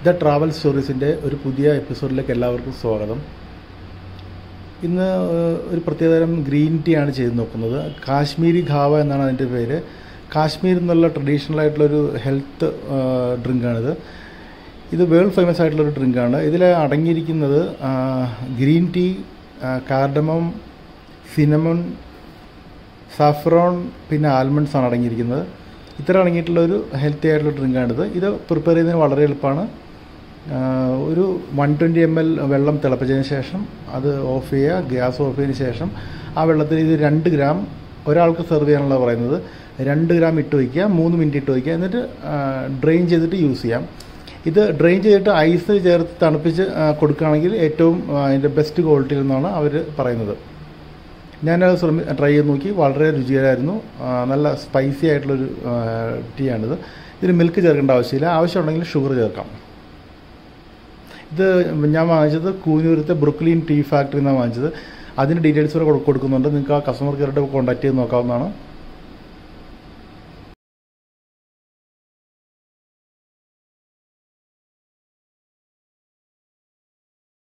the travel സ്റ്റോറീസിൻ്റെ ഒരു പുതിയ എപ്പിസോഡിലേക്ക് എല്ലാവർക്കും സ്വാഗതം ഇന്ന് ഏഹ്, ഒരു പ്രത്യേകതരം ഗ്രീൻ ടീ ആണ് ചെയ്ത് നോക്കുന്നത് കാശ്മീരി ഖാവ എന്നാണ് അതിൻ്റെ പേര് കാശ്മീർ എന്നുള്ള ട്രഡീഷണൽ ആയിട്ടുള്ളൊരു ഹെൽത്ത് ഡ്രിങ്കാണിത് ഇത് വേൾഡ് ഫേമസ് ആയിട്ടുള്ളൊരു ഡ്രിങ്കാണ് ഇതിൽ അടങ്ങിയിരിക്കുന്നത് ആ, ഗ്രീൻ ടീ ആ, കാർഡമം സിനമൺ സാഫ്രോൺ പിന്നെ ആൽമണ്ട്സ് ആണ് അടങ്ങിയിരിക്കുന്നത് ഇത്ര അടങ്ങിയിട്ടുള്ള ഒരു ഹെൽത്തി ആയിട്ടുള്ള ഡ്രിങ്കാണിത് ഇത് പ്രിപ്പയർ ചെയ്യുന്നതിന് വളരെ എളുപ്പമാണ് ആ, ഒരു വൺ ട്വൻറ്റി എം എൽ വെള്ളം തിളപ്പിച്ചതിന് ശേഷം അത് ഓഫ് ചെയ്യുക ഗ്യാസ് ഓഫ് ചെയ്തതിന് ശേഷം ആ വെള്ളത്തിൽ ഇത് രണ്ട് ഗ്രാം ഒരാൾക്ക് സെർവ് ചെയ്യാനുള്ള പറയുന്നത് രണ്ട് ഗ്രാം ഇട്ട് വയ്ക്കുക മൂന്ന് മിനിറ്റ് ഇട്ട് വയ്ക്കുക എന്നിട്ട് ഡ്രെയിൻ ചെയ്തിട്ട് യൂസ് ചെയ്യാം ഇത് ഡ്രെയിൻ ചെയ്തിട്ട് ഐസ് ചേർത്ത് തണുപ്പിച്ച് ആ, കൊടുക്കുകയാണെങ്കിൽ ഏറ്റവും ആ, അതിൻ്റെ ബെസ്റ്റ് ക്വാളിറ്റിയിൽ നിന്നാണ് അവർ പറയുന്നത് ഞാനത് ശ്രമി ട്രൈ ചെയ്ത് നോക്കി വളരെ രുചികരമായിരുന്നു ആ, നല്ല സ്പൈസി ആയിട്ടുള്ളൊരു ടീ ആണിത് ഇതിന് മിൽക്ക് ചേർക്കേണ്ട ആവശ്യമില്ല ആവശ്യമുണ്ടെങ്കിൽ ഷുഗർ ചേർക്കാം ഇത് ഞാൻ വാങ്ങിച്ചത് കൂനൂരത്തെ ബ്രുക്ലീൻ ടീ ഫാക്ടറി എന്നാണ് വാങ്ങിച്ചത് അതിൻ്റെ ഡീറ്റെയിൽസ് കൂടെ കൊടു- കൊടുക്കുന്നുണ്ട് നിങ്ങൾക്ക് ആ കസ്റ്റമർ കെയറുടെ കോൺടാക്ട് ചെയ്ത് നോക്കാവുന്നതാണ്